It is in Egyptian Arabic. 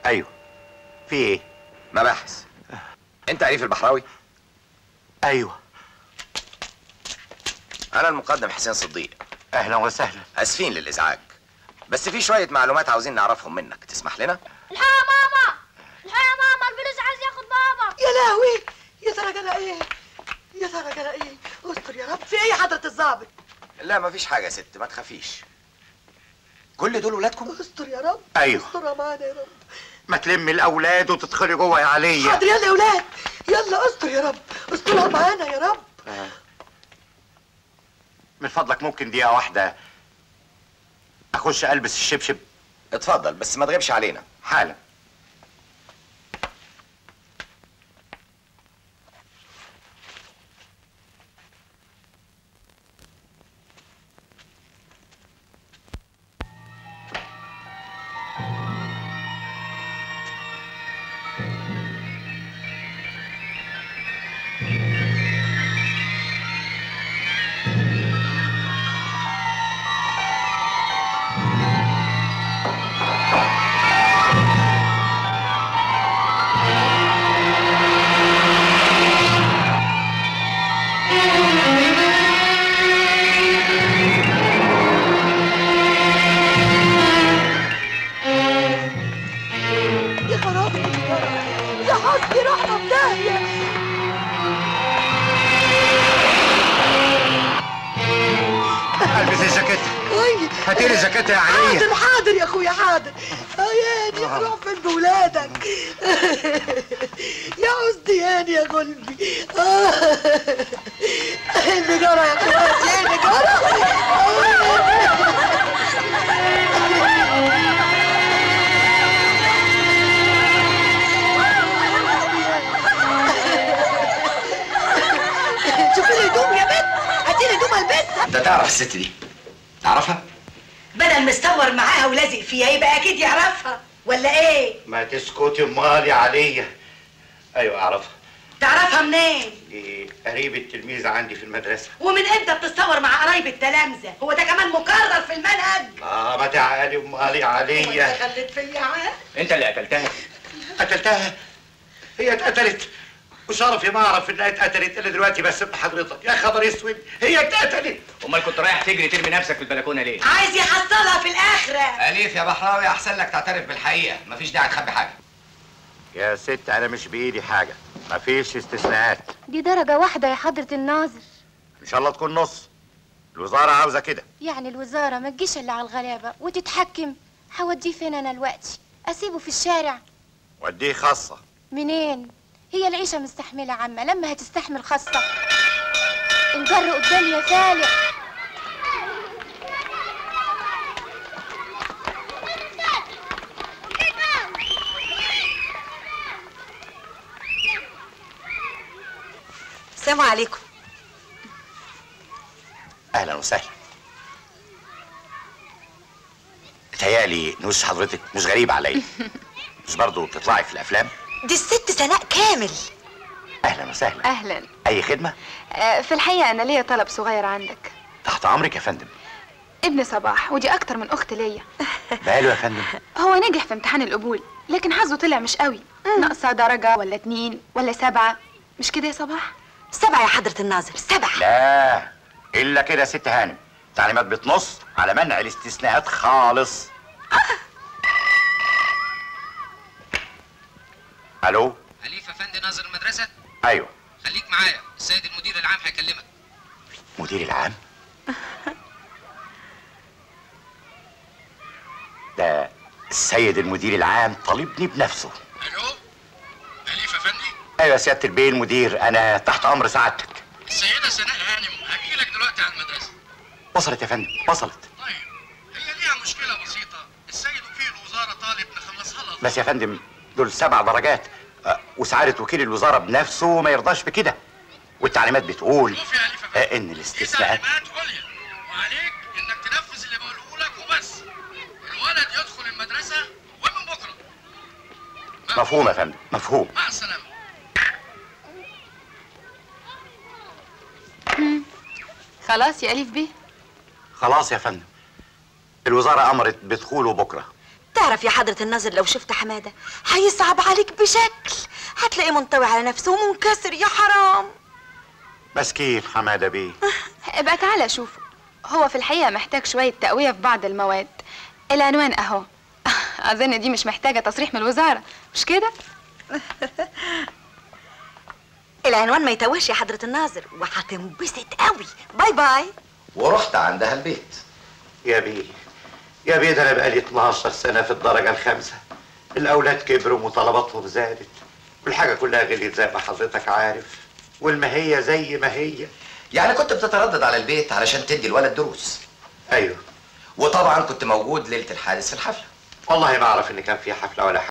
ايوه في ايه مباحث انت عريف البحراوي ايوه انا المقدم حسين صديق اهلا وسهلا اسفين للازعاج بس في شويه معلومات عاوزين نعرفهم منك تسمح لنا الحق يا ماما الحق يا ماما البوليس عايز ياخد بابا يا لهوي يا ترى جرى ايه يا ترى جرى ايه استر يا رب في ايه يا حضره الضابط لا مفيش حاجه يا ست ما تخافيش كل دول ولادكم استر يا رب ايوه استر معانا يا رب ما تلمي الاولاد وتدخلي جوه يا عليا حاضر يلا يا اولاد يلا استر يا رب استرها معانا يا رب آه. من فضلك ممكن دقيقه واحده اخش البس الشبشب اتفضل بس ما تغيبش علينا حالا يا خرابي يا حظي رحنا في داهيه البس الجاكيت أي. هاتي لي جاكيت يا عليا حاضر حاضر يا اخويا حاضر يا هاني روح فين بولادك يا قصدي هاني يا قلبي آه. ايه اللي جرى يا اخواتي ايه اللي جرى شوفي لي هدوم يا بنت هاتي لي هدوم البسها انت تعرف الست دي تعرفها بدل مستور معاها ولازق فيها يبقى اكيد يعرفها ولا ايه ما تسكتي امال يا عليا ايوه اعرفها تعرفها منين دي قريب التلميذ عندي في المدرسه ومن امتى بتتصور مع قرايب التلامذه هو ده كمان مكرر في المنهج اه ما تعالي امال يا عليا وانت خليت فيا عاد انت اللي قتلتها قتلتها هي اتقتلت وشرفي ما اعرف انها اتقتلت الا دلوقتي بس ابن حضرتك يا خبر اسود هي اتقتلت امال كنت رايح تجري ترمي نفسك في البلكونه ليه عايز يحصلها في الاخره اليف يا بحراوي احسن لك تعترف بالحقيقه مفيش داعي تخبي حاجه يا ست انا مش بايدي حاجه مفيش استثناءات دي درجة واحدة يا حضرة الناظر ان شاء الله تكون نص الوزاره عاوزه كده يعني الوزارة ما تجيش إلا على الغلابة وتتحكم هوديه فين أنا دلوقتي أسيبه في الشارع وديه خاصه منين هي العيشة مستحملة عامة لما هتستحمل خاصة انجر قدامي يا فالح السلام عليكم اهلا وسهلا تهيألي نوش حضرتك مش غريب عليا مش برضو بتطلعي في الافلام دي الست سناء كامل اهلا وسهلا اهلا اي خدمه آه، في الحقيقه انا ليا طلب صغير عندك تحت امرك يا فندم ابن صباح ودي اكتر من اخت ليا ماله يا فندم هو نجح في امتحان القبول لكن حظه طلع مش قوي ناقصه درجه ولا اتنين ولا سبعه مش كده يا صباح سبعة يا حضرة الناظر سبعة لا الا كده يا ست هانم تعليمات بتنص على منع الاستثناءات خالص الو أليف أفندي ناظر المدرسة ايوه خليك معايا السيد المدير العام هيكلمك مدير العام ده السيد المدير العام طالبني بنفسه ألو أليف أفندي ايوه يا سياده البيه المدير انا تحت امر سعادتك السيدة سناء هانم هجيلك دلوقتي على المدرسة وصلت يا فندم وصلت طيب هي ليها مشكلة بسيطة السيد وكيل الوزارة طالب نخلصها لها بس يا فندم دول سبع درجات أه، وسعادة وكيل الوزارة بنفسه ما يرضاش بكده والتعليمات بتقول شوف يا أليف أفندي أه، ان دي الاستثناءات تعليمات عليا وعليك إنك تنفذ اللي بقوله لك وبس الولد يدخل المدرسة ومن بكرة مفهوم يا فندم مفهوم مع السلامة خلاص يا الف بيه خلاص يا فندم الوزارة أمرت بدخوله بكرة تعرف يا حضرة الناظر لو شفت حمادة هيصعب عليك بشكل هتلاقيه منطوي على نفسه ومنكسر يا حرام مسكين حماده بيه ابقى تعالى شوفه هو في الحقيقة محتاج شوية تقوية في بعض المواد العنوان اهو اظن دي مش محتاجة تصريح من الوزارة مش كده العنوان ما يتوهش يا حضرة الناظر وهتنبسط قوي باي باي ورحت عندها البيت يا بيه يا بيه ده انا بقالي 12 سنه في الدرجه الخامسه الاولاد كبروا وطلباتهم زادت والحاجه كلها غليت زي ما حضرتك عارف والماهيه زي ما هي يعني كنت بتتردد على البيت علشان تدي الولد دروس ايوه وطبعا كنت موجود ليله الحادث في الحفله والله ما اعرف ان كان في حفله ولا